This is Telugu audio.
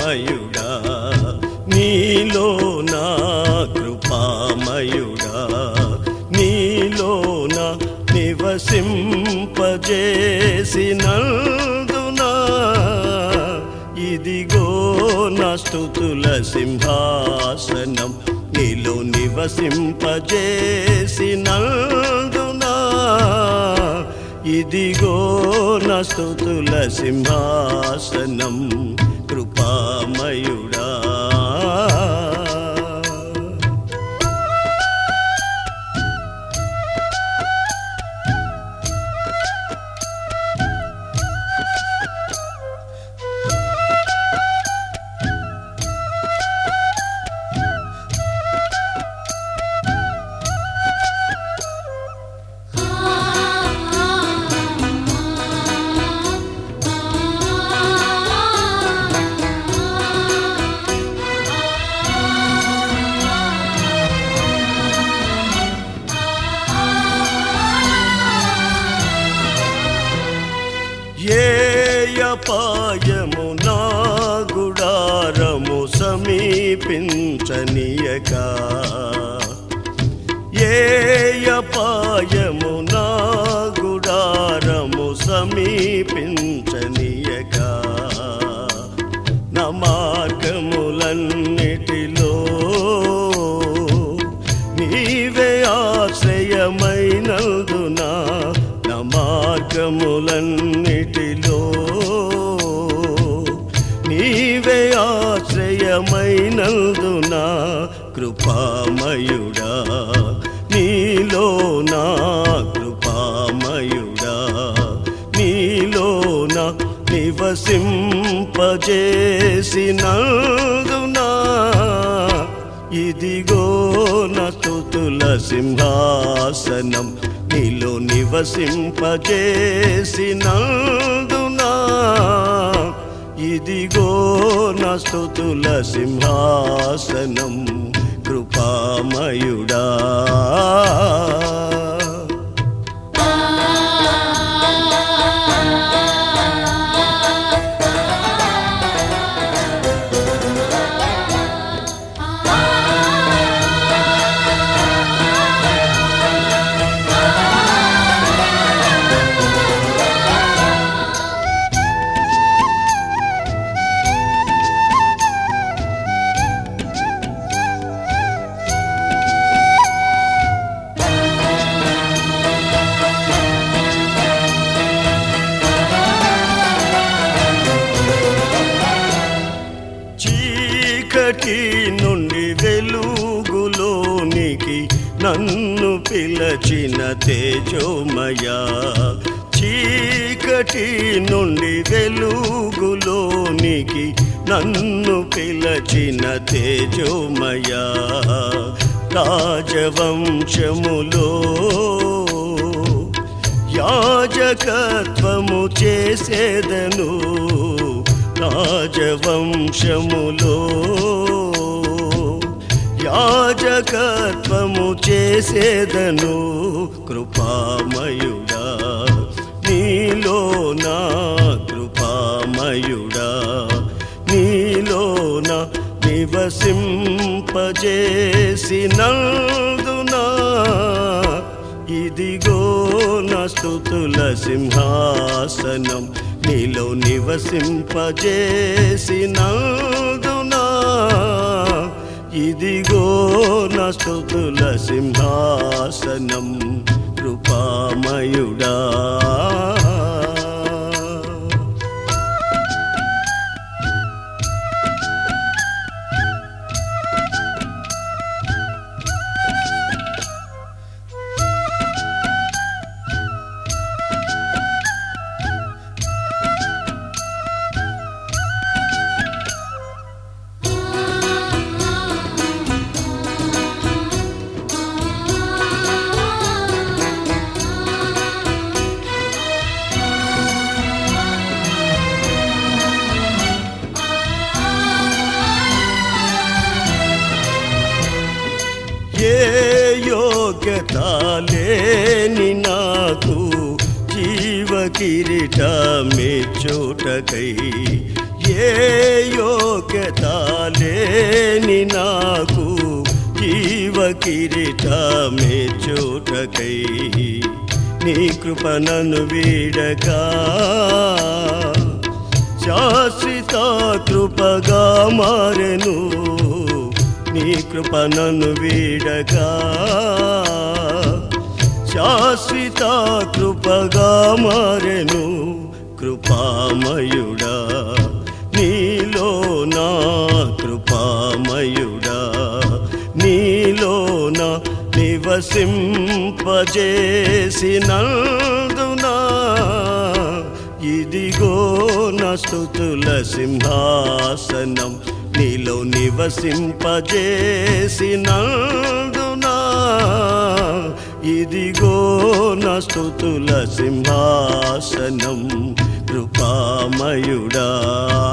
కృపామయుడా నీలో నా కృపామయుడా నీలో నా నివసింపజేసినందునా ఇదిగో నా స్తుతుల సింహాసనం నీలో నివసింపజేసినందునా ఇదిగో నా స్తుతుల సింహాసనం కృపామయుడా ఏయపాయము నా గుడారము సమీపించనీయక ఏయపాయము నా గుడారము సమీపించనీయక నా మార్గములన్నిటిలో నీవే ఆశ్రయమైనందున నా మార్గములన్నిటిలో నీవే ఆశ్రయమైనందున కృపామయుడా నీలో నా కృపామయుడా నీలో నా నివసింపజేసినందునా ఇదిగో నా స్తుతుల సింహాసనం నీలో నివసింపజేసినందునా ఇదిగో నా స్తుతుల సింహాసనం కృపామయుడా చీకటి నుండి వెలుగులోనికి నన్ను పిలచిన తేజోమయా చీకటి నుండి వెలుగులోనికి నన్ను పిలచిన తేజోమయా రాజవంశములో యాజకత్వము చేసేదను రాజవంశములో యాజకత్వము చేసేదను కృపామయుడా నీలో నా కృపామయుడా నీలో నా నివసింపజేసినందునా ఇదిగో నా స్తుతుల సింహాసనం నీలో నివసింపజేసినందునా ఇదిగో నా స్తుతుల సింహాసనం కృపామయుడా ఏ యోగ్యత లేని నాకు జీవ కిరీటమే చోటకై ఏ యోగ్యత లేని నాకు జీవ కిరీటమే చోటకై నీ కృపణను వీడగా శాశ్వత కృపగా మారెను నీ కృపణను వీడగా శాశ్వత కృపగా మారెను కృపామయుడా నీలో నా కృపామయుడా నీలో నా నివసింపజేసినందునా ఇదిగో నా స్తుతుల సింహాసనం నీలో నివసింపజేసినందునా ఇదిగో నా స్తుతుల సింహాసనం కృపామయుడా